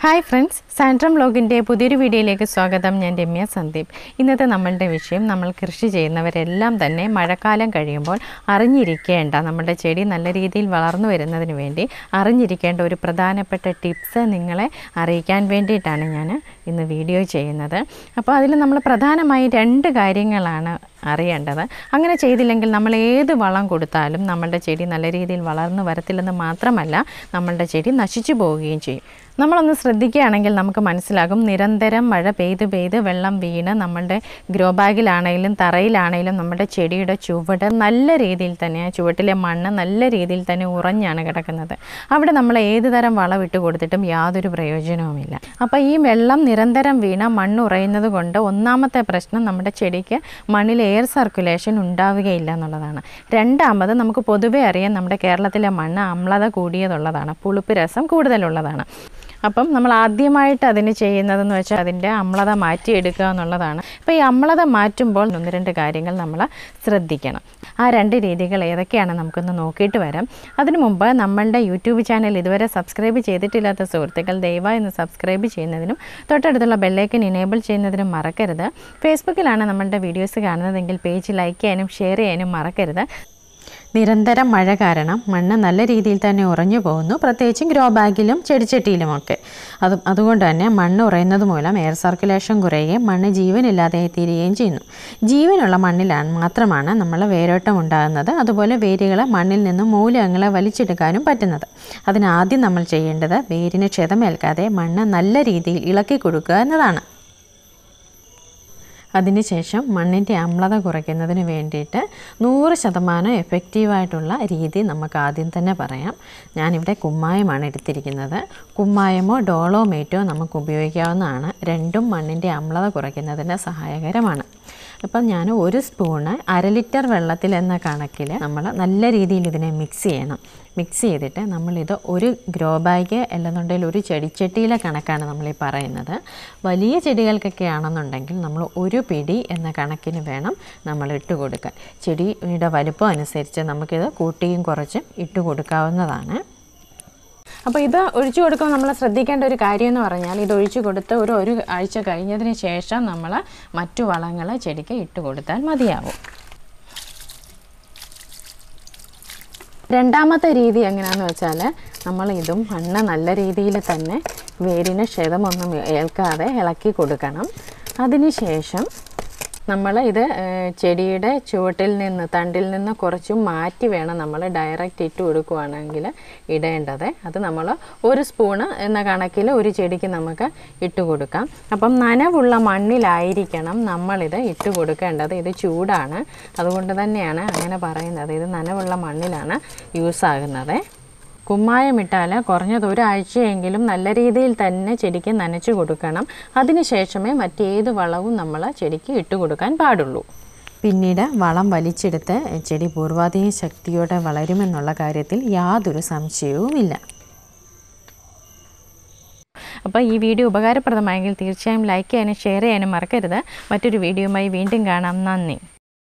hi friends സാൻഡ്രം വ്ലോഗിൻ്റെ പുതിയൊരു വീഡിയോയിലേക്ക് സ്വാഗതം ഞാൻ രമ്യ സന്ദീപ് ഇന്നത്തെ നമ്മളുടെ വിഷയം നമ്മൾ കൃഷി ചെയ്യുന്നവരെല്ലാം തന്നെ മഴക്കാലം കഴിയുമ്പോൾ അറിഞ്ഞിരിക്കേണ്ട നമ്മുടെ ചെടി നല്ല രീതിയിൽ വളർന്നു വരുന്നതിന് വേണ്ടി അറിഞ്ഞിരിക്കേണ്ട ഒരു പ്രധാനപ്പെട്ട ടിപ്സ് നിങ്ങളെ അറിയിക്കാൻ വേണ്ടിയിട്ടാണ് ഞാൻ ഇന്ന് വീഡിയോ ചെയ്യുന്നത് അപ്പോൾ അതിൽ നമ്മൾ പ്രധാനമായി രണ്ട് കാര്യങ്ങളാണ് അറിയേണ്ടത് അങ്ങനെ ചെയ്തില്ലെങ്കിൽ നമ്മൾ ഏത് വളം കൊടുത്താലും നമ്മളുടെ ചെടി നല്ല രീതിയിൽ വളർന്നു വരത്തില്ലെന്ന് മാത്രമല്ല നമ്മളുടെ ചെടി നശിച്ചു പോവുകയും ചെയ്യും നമ്മളൊന്ന് ശ്രദ്ധിക്കുകയാണെങ്കിൽ നമുക്ക് മനസ്സിലാകും നിരന്തരം മഴ പെയ്ത് പെയ്ത് വെള്ളം വീണ് നമ്മളുടെ ഗ്രോ ബാഗിലാണെങ്കിലും തറയിലാണെങ്കിലും നമ്മുടെ ചെടിയുടെ ചുവട് നല്ല രീതിയിൽ തന്നെ ആ ചുവട്ടിലെ മണ്ണ് നല്ല രീതിയിൽ തന്നെ ഉറഞ്ഞാണ് കിടക്കുന്നത് അവിടെ നമ്മൾ ഏത് തരം വളം ഇട്ട് കൊടുത്തിട്ടും യാതൊരു പ്രയോജനവുമില്ല അപ്പോൾ ഈ വെള്ളം നിരന്തരം വീണ മണ്ണ് ഉറയുന്നത് കൊണ്ട് ഒന്നാമത്തെ പ്രശ്നം നമ്മുടെ ചെടിക്ക് മണ്ണിൽ എയർ സർക്കുലേഷൻ ഉണ്ടാവുകയില്ല എന്നുള്ളതാണ് രണ്ടാമത് നമുക്ക് പൊതുവെ അറിയാം നമ്മുടെ കേരളത്തിലെ മണ്ണ് അമ്ലത കൂടിയതുള്ളതാണ് പുളിപ്പ് രസം കൂടുതലുള്ളതാണ് അപ്പം നമ്മൾ ആദ്യമായിട്ട് അതിന് ചെയ്യുന്നതെന്ന് വെച്ചാൽ അതിൻ്റെ അമ്ലത മാറ്റിയെടുക്കുക എന്നുള്ളതാണ് അപ്പോൾ ഈ അമ്ലത മാറ്റുമ്പോൾ ഒന്ന് രണ്ട് കാര്യങ്ങൾ നമ്മൾ ശ്രദ്ധിക്കണം ആ രണ്ട് രീതികൾ ഏതൊക്കെയാണ് നമുക്കൊന്ന് നോക്കിയിട്ട് വരാം അതിനു മുമ്പ് നമ്മളുടെ യൂട്യൂബ് ചാനൽ ഇതുവരെ സബ്സ്ക്രൈബ് ചെയ്തിട്ടില്ലാത്ത സുഹൃത്തുക്കൾ ദയവായി ഒന്ന് സബ്സ്ക്രൈബ് ചെയ്യുന്നതിനും തൊട്ടടുത്തുള്ള ബെല്ലൈക്കൻ ഇനേബിൾ ചെയ്യുന്നതിനും മറക്കരുത് ഫേസ്ബുക്കിലാണ് നമ്മളുടെ വീഡിയോസ് കാണുന്നതെങ്കിൽ പേജ് ലൈക്ക് ചെയ്യാനും ഷെയർ ചെയ്യാനും മറക്കരുത് നിരന്തരം മഴ കാരണം മണ്ണ് നല്ല രീതിയിൽ തന്നെ ഉറഞ്ഞു പോകുന്നു പ്രത്യേകിച്ചും ഗ്രോ ബാഗിലും ചെടിച്ചട്ടിയിലുമൊക്കെ അത് അതുകൊണ്ട് തന്നെ മണ്ണ് ഉറയുന്നത് മൂലം എയർ സർക്കുലേഷൻ കുറയുകയും മണ്ണ് ജീവനില്ലാതെ തീരുകയും ചെയ്യുന്നു ജീവനുള്ള മണ്ണിലാണ് മാത്രമാണ് നമ്മൾ വേരോട്ടം ഉണ്ടാകുന്നത് അതുപോലെ വേരുകൾ മണ്ണിൽ നിന്നും മൂലകങ്ങളെ വലിച്ചെടുക്കാനും പറ്റുന്നത് അതിനാദ്യം നമ്മൾ ചെയ്യേണ്ടത് വേരിന് ക്ഷതമേൽക്കാതെ മണ്ണ് നല്ല രീതിയിൽ ഇളക്കി കൊടുക്കുക എന്നതാണ് അതിനുശേഷം മണ്ണിൻ്റെ അമ്ലത കുറയ്ക്കുന്നതിന് വേണ്ടിയിട്ട് നൂറ് ശതമാനം എഫക്റ്റീവായിട്ടുള്ള രീതി നമുക്ക് ആദ്യം തന്നെ പറയാം ഞാനിവിടെ കുമ്മായമാണ് എടുത്തിരിക്കുന്നത് കുമ്മായമോ ഡോളോമേറ്റോ നമുക്ക് ഉപയോഗിക്കാവുന്നതാണ് രണ്ടും മണ്ണിൻ്റെ അമ്ലത കുറയ്ക്കുന്നതിന് സഹായകരമാണ് ഇപ്പം ഞാൻ ഒരു സ്പൂണ് അര ലിറ്റർ വെള്ളത്തിൽ എന്ന കണക്കിൽ നമ്മൾ നല്ല രീതിയിൽ ഇതിനെ മിക്സ് ചെയ്യണം മിക്സ് ചെയ്തിട്ട് നമ്മളിത് ഒരു ഗ്രോ ബാഗ് അല്ലെന്നുണ്ടെങ്കിൽ ഒരു ചെടിച്ചട്ടിയിലെ കണക്കാണ് നമ്മൾ ഈ പറയുന്നത് വലിയ ചെടികൾക്കൊക്കെ ആണെന്നുണ്ടെങ്കിൽ നമ്മൾ ഒരു പിടി എന്ന കണക്കിന് വേണം നമ്മൾ ഇട്ട് കൊടുക്കാൻ ചെടിയുടെ വലുപ്പം അനുസരിച്ച് നമുക്കിത് കൂട്ടിയും കുറച്ചും ഇട്ട് കൊടുക്കാവുന്നതാണ് അപ്പോൾ ഇത് ഒഴിച്ചു കൊടുക്കുമ്പോൾ നമ്മൾ ശ്രദ്ധിക്കേണ്ട ഒരു കാര്യം എന്ന് പറഞ്ഞാൽ ഇത് ഒഴിച്ചു കൊടുത്ത് ഒരു ഒരു ആഴ്ച കഴിഞ്ഞതിന് ശേഷം നമ്മൾ മറ്റു വളങ്ങൾ ചെടിക്ക് ഇട്ട് കൊടുത്താൽ മതിയാവും രണ്ടാമത്തെ രീതി എങ്ങനെയാണെന്ന് വെച്ചാൽ നമ്മൾ ഇതും മണ്ണ് നല്ല രീതിയിൽ തന്നെ വേരിന് ക്ഷതമൊന്നും ഏൽക്കാതെ ഇളക്കി കൊടുക്കണം അതിനുശേഷം നമ്മൾ ഇത് ഏഹ്, ചെടിയുടെ ചുവട്ടിൽ നിന്ന് തണ്ടിൽ നിന്ന് കുറച്ച് മാറ്റി വേണം നമ്മൾ ഡയറക്റ്റ് ഇട്ട് കൊടുക്കുകയാണെങ്കിൽ ഇടേണ്ടത് അത് നമ്മൾ ഒരു സ്പൂണ് എന്ന കണക്കിൽ ഒരു ചെടിക്ക് നമുക്ക് ഇട്ട് കൊടുക്കാം അപ്പം നനവുള്ള മണ്ണിലായിരിക്കണം നമ്മളിത് ഇട്ട് കൊടുക്കേണ്ടത് ഇത് ചൂടാണ് അതുകൊണ്ട് തന്നെയാണ് അങ്ങനെ പറയുന്നത് ഇത് നനവുള്ള മണ്ണിലാണ് യൂസ് ആകുന്നത് കുമ്മായം ഇട്ടാൽ കുറഞ്ഞത് ഒരാഴ്ചയെങ്കിലും നല്ല രീതിയിൽ തന്നെ ചെടിക്ക് നനച്ചു കൊടുക്കണം അതിനുശേഷമേ മറ്റേത് വളവും നമ്മൾ ചെടിക്ക് ഇട്ട് കൊടുക്കാൻ പാടുള്ളൂ പിന്നീട് വളം വലിച്ചെടുത്ത് ചെടി പൂർവാധിക ശക്തിയോടെ വളരുമെന്നുള്ള കാര്യത്തിൽ യാതൊരു സംശയവുമില്ല അപ്പോൾ ഈ വീഡിയോ ഉപകാരപ്രദമായെങ്കിൽ തീർച്ചയായും ലൈക്ക് ചെയ്യാനും ഷെയർ ചെയ്യാനും മറക്കരുത് മറ്റൊരു വീഡിയോയുമായി വീണ്ടും കാണാം നന്ദി